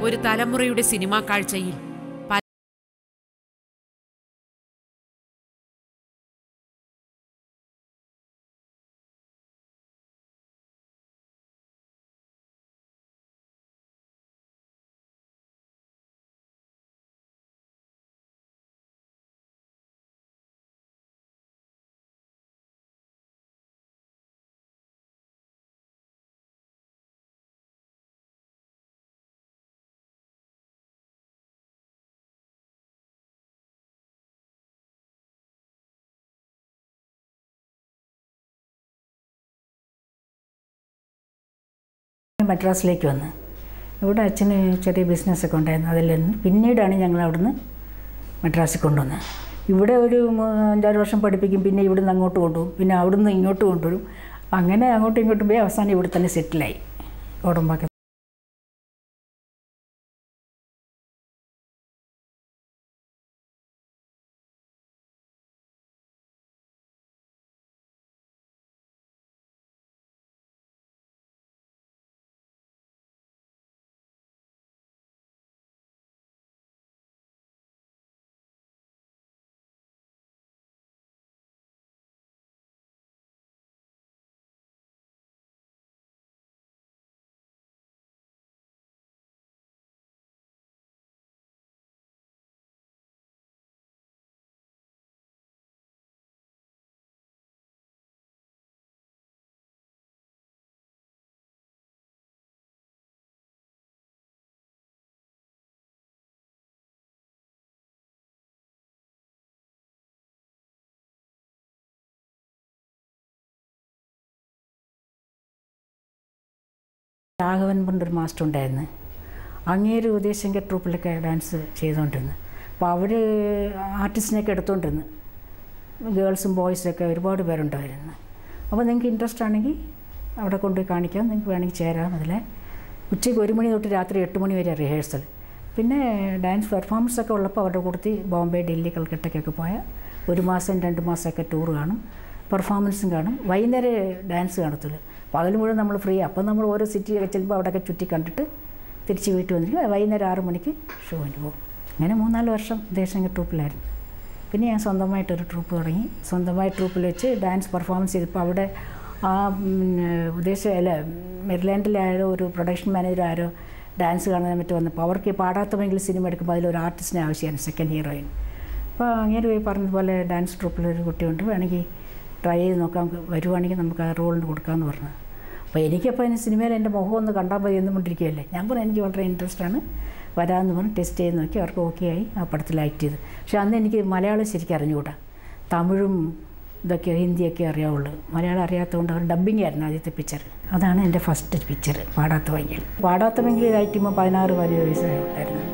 ഒരു തലമുറയുടെ സിനിമാ കാഴ്ചയിൽ പല മദ്രാസിലേക്ക് വന്ന് ഇവിടെ അച്ഛന് ചെറിയ ബിസിനസ്സൊക്കെ ഉണ്ടായിരുന്നു അതിൽ നിന്ന് പിന്നീടാണ് ഞങ്ങൾ അവിടുന്ന് മദ്രാസിൽ കൊണ്ടുവന്നത് ഇവിടെ ഒരു മൂ- അഞ്ചാറ് വർഷം പഠിപ്പിക്കും പിന്നെ ഇവിടുന്ന് അങ്ങോട്ട് കൊണ്ടുപോകും പിന്നെ അവിടുന്ന് ഇങ്ങോട്ട് കൊണ്ടുവരും അങ്ങനെ അങ്ങോട്ടും ഇങ്ങോട്ടും പോയി അവസാനം ഇവിടെ തന്നെ സെറ്റിലായി ഓടമ്പാക്ക രാഘവൻ പണ്ടൊരു മാസ്റ്റർ ഉണ്ടായിരുന്നു അങ്ങേര് ഉദയശങ്കർ ട്രൂപ്പിലൊക്കെ ഡാൻസ് ചെയ്തുകൊണ്ടിരുന്നു അപ്പോൾ അവർ ആർട്ടിസ്റ്റിനെയൊക്കെ എടുത്തുകൊണ്ടിരുന്നു ഗേൾസും ബോയ്സൊക്കെ ഒരുപാട് പേരുണ്ടായിരുന്നു അപ്പോൾ നിങ്ങൾക്ക് ഇൻട്രസ്റ്റ് ആണെങ്കിൽ അവിടെ കൊണ്ടുപോയി കാണിക്കാം നിങ്ങൾക്ക് വേണമെങ്കിൽ ചേരാം അതിൽ ഉച്ചയ്ക്ക് ഒരു മണി തൊട്ട് രാത്രി എട്ട് മണി വരെ റിഹേഴ്സൽ പിന്നെ ഡാൻസ് പെർഫോമൻസ് ഒക്കെ ഉള്ളപ്പോൾ അവരുടെ കൂട്ടത്തിൽ ബോംബെ ഡൽഹി കൽക്കട്ടയ്ക്കൊക്കെ പോയാൽ ഒരു മാസം രണ്ട് മാസമൊക്കെ ടൂർ കാണും പെർഫോമൻസും കാണും വൈകുന്നേരം ഡാൻസ് കാണത്തുള്ളൂ പകൽ മുഴുവൻ നമ്മൾ ഫ്രീ അപ്പം നമ്മൾ ഓരോ സിറ്റിയൊക്കെ ചെല്ലുമ്പോൾ അവിടെയൊക്കെ ചുറ്റി കണ്ടിട്ട് തിരിച്ച് വീട്ടിൽ വന്നിട്ട് വൈകുന്നേരം ആറ് മണിക്ക് ഷോയിന് പോകും അങ്ങനെ മൂന്നാല് വർഷം ദേശങ്ങൾ ട്രൂപ്പിലായിരുന്നു പിന്നെ ഞാൻ സ്വന്തമായിട്ടൊരു ട്രൂപ്പ് തുടങ്ങി സ്വന്തമായി ട്രൂപ്പിൽ വെച്ച് ഡാൻസ് പെർഫോമൻസ് ചെയ്തപ്പോൾ അവിടെ ആ പിന്നെ ഉദ്ദേശ അല്ല മെറിലാൻഡിലെ ആരോ ഒരു പ്രൊഡക്ഷൻ മാനേജർ ആരോ ഡാൻസ് കാണാൻ പറ്റി വന്നപ്പോൾ അവർക്ക് പാടാത്തമെങ്കിൽ സിനിമ എടുക്കുമ്പോൾ അതിലൊരു ആർട്ടിസ്റ്റിനെ ആവശ്യമാണ് സെക്കൻഡ് ഹീറോയിൻ അപ്പോൾ അങ്ങനെ പോയി പറഞ്ഞതുപോലെ ഡാൻസ് ട്രൂപ്പിലൊരു കുട്ടിയുണ്ട് വേണമെങ്കിൽ ട്രൈ ചെയ്ത് നോക്കാം വരുവാണെങ്കിൽ നമുക്ക് ആ റോളിന് കൊടുക്കാമെന്ന് പറഞ്ഞു അപ്പോൾ എനിക്കപ്പോൾ അതിന് സിനിമയിൽ എൻ്റെ മുഖം ഒന്ന് കണ്ടാൽ മതി എന്നും കൊണ്ടിരിക്കുകയല്ലേ ഞാൻ പറഞ്ഞു എനിക്ക് വളരെ ഇൻട്രസ്റ്റ് ആണ് വരാമെന്ന് പറഞ്ഞ് ടെസ്റ്റ് ചെയ്ത് നോക്കി അവർക്ക് ഓക്കെ ആയി ആ പടത്തിൽ ആക്ട് ചെയ്ത് പക്ഷേ അന്ന് എനിക്ക് മലയാളം ശരിക്കും അറിഞ്ഞുകൂടാ തമിഴും ഇതൊക്കെ ഹിന്ദിയൊക്കെ അറിയാവുള്ളൂ മലയാളം അറിയാത്തതുകൊണ്ട് അവർ ഡബ്ബിംഗ് ആയിരുന്നു ആദ്യത്തെ പിക്ചർ അതാണ് എൻ്റെ ഫസ്റ്റ് പിക്ചർ പാടാത്ത വൈകൽ പാടാത്ത വൈകൽ ആയിട്ട് പതിനാറ് പതിനേഴ് വയസ്സായി ഉണ്ടായിരുന്നു